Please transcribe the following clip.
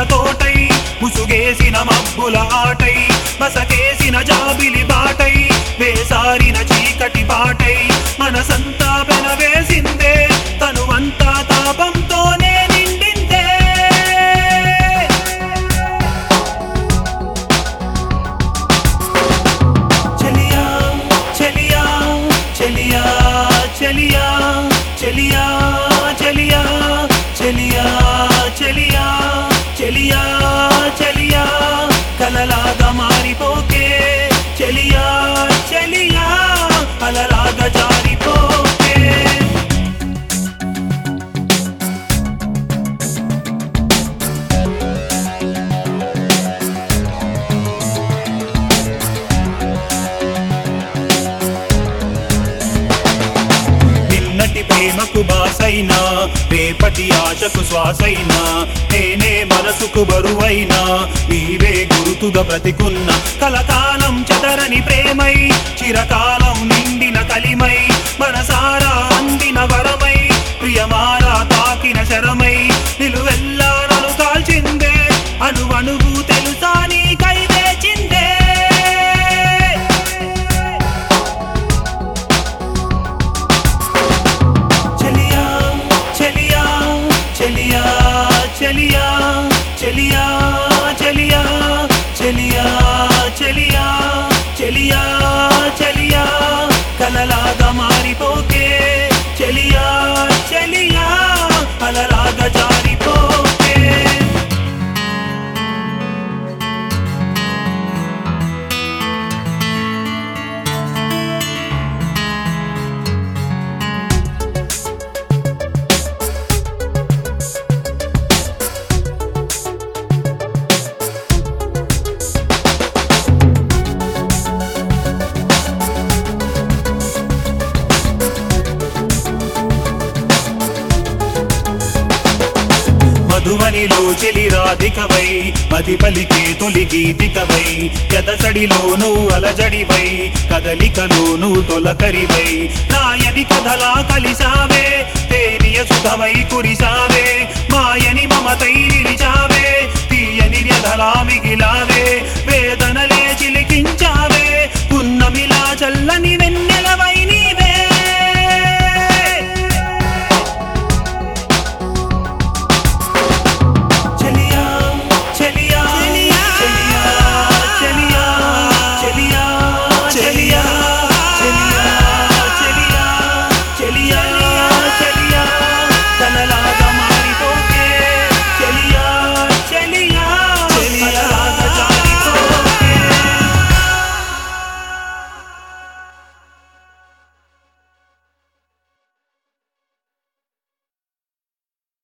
తోటై ముసుగేసిన మబ్బుల ఆటై మసకేసిన జాబిలి బాటై వేసారిన చీకటి బాటై మనసంతా పెనవేసిందే తనువంతా తాపంతోనే నిండిందే చెలియా చెలియా చెలియా చెలియా చెలియా చెలియా చెలియా చెలియా చెలియా చెలియా కలలాగా మారిపోకే చెలియా చెలియా అలలాగా జారిపోకే నిన్నటి ప్రేమకు బాసైనా రేపటి ఆశకు శ్వాసైనా నేనే మనసుకు బరువైనా నీవే గురుతుగా బ్రతికున్న కలకాలం చెదరని ప్రేమై చిరకాలం నిండిన కలిమై మనసారా అందిన వరమై ప్రియమారా తాకిన శరమై నిలువెల్లా నన్ను కాల్చిందే అణువణువు తెలుసా నీకై వేచిందే చెలియా చెలియా చెలియా చెలియా చెలియా చెలియా చెలియా చెలియా చెలియా చెలియా కలలాగా మారిపోకే చెలియా చెలియా అలలాగా జారిపోకే మధువనిలో చెలి రాధికవై మది పలికే తొలి గీతికవై ఎదసడిలోను అలజడివై కదలికలోను తొలకరివై నాయని కథలా కలిసావే తేనియ సుధమై కురిసావే మాయని మమతై నిలిచావే తీయని వ్యధలా మిగిలావే